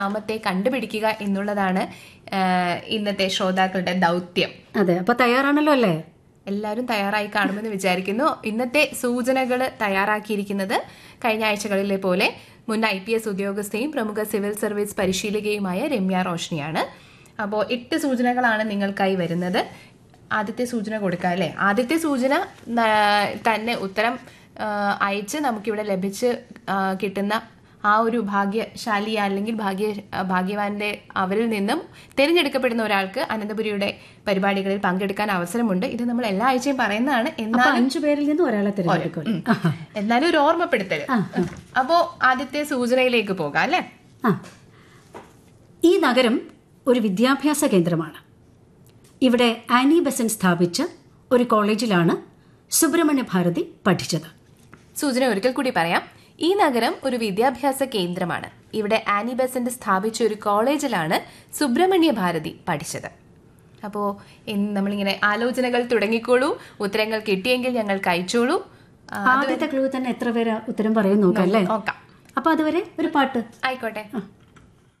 നാമത്തെ കണ്ടുപിടിക്കുക എന്നുള്ളതാണ് ആ, ഇന്നത്തെ ശ്രോതാക്കളുടെ ദൗത്യം അതെ അപ്പൊ തയ്യാറാണല്ലോ അല്ലേ എല്ലാവരും തയ്യാറായി കാണുമെന്ന് വിചാരിക്കുന്നു ഇന്നത്തെ സൂചനകൾ തയ്യാറാക്കിയിരിക്കുന്നത് കഴിഞ്ഞ ആഴ്ചകളിലെ പോലെ മുൻ ഐ പി എസ് ഉദ്യോഗസ്ഥയും പ്രമുഖ സിവിൽ സർവീസ് പരിശീലകയുമായ രമ്യ റോഷ്നിയാണ് അപ്പോൾ എട്ട് സൂചനകളാണ് നിങ്ങൾക്കായി വരുന്നത് ആദ്യത്തെ സൂചന കൊടുക്കാം അല്ലേ ആദ്യത്തെ സൂചന ന- തന്നെ ഉത്തരം ആ, അയച്ച് നമുക്കിവിടെ ലഭിച്ച് ആ, കിട്ടുന്ന ആ ഒരു ഭാഗ്യശാലി അല്ലെങ്കിൽ ഭാഗ്യ ഭാഗ്യവാന്റെ അവരിൽ നിന്നും തിരഞ്ഞെടുക്കപ്പെടുന്ന ഒരാൾക്ക് അനന്തപുരിയുടെ പരിപാടികളിൽ പങ്കെടുക്കാൻ അവസരമുണ്ട് ഇത് നമ്മൾ എല്ലാ ആഴ്ചയും പറയുന്നതാണ് അപ്പൊ എന്നാൽ അഞ്ചു പേരിൽ നിന്ന് ഒരാളെ തിരഞ്ഞെടുക്കും എന്നാലും ഒരു ഓർമ്മപ്പെടുത്തൽ അപ്പോ ആദ്യത്തെ സൂചനയിലേക്ക് പോകാം അല്ലേ ആ ഈ നഗരം ഒരു വിദ്യാഭ്യാസ കേന്ദ്രമാണ് ഇവിടെ ആനി ബസൻ സ്ഥാപിച്ച ഒരു കോളേജിലാണ് സുബ്രഹ്മണ്യ ഭാരതി പഠിച്ചത് സൂചന ഒരിക്കൽ കൂടി പറയാം ഈ നഗരം ഒരു വിദ്യാഭ്യാസ കേന്ദ്രമാണ് ഇവിടെ ആനി ബെസന്റ് സ്ഥാപിച്ച ഒരു കോളേജിലാണ് സുബ്രഹ്മണ്യ ഭാരതി പഠിച്ചത് അപ്പോൾ നമ്മളിങ്ങനെ ആലോചനകൾ തുടങ്ങിക്കോളൂ ഉത്തരങ്ങൾ കിട്ടിയെങ്കിൽ ഞങ്ങൾക്ക് അയച്ചോളൂ ആ, ആദ്യത്തെ ക്ലൂ തന്നെ എത്ര പേര് ഉത്തരം പറയും നോക്കാം അല്ലേ നോക്കാം അപ്പൊ അതുവരെ ഒരു പാട്ട് ആയിക്കോട്ടെ ആ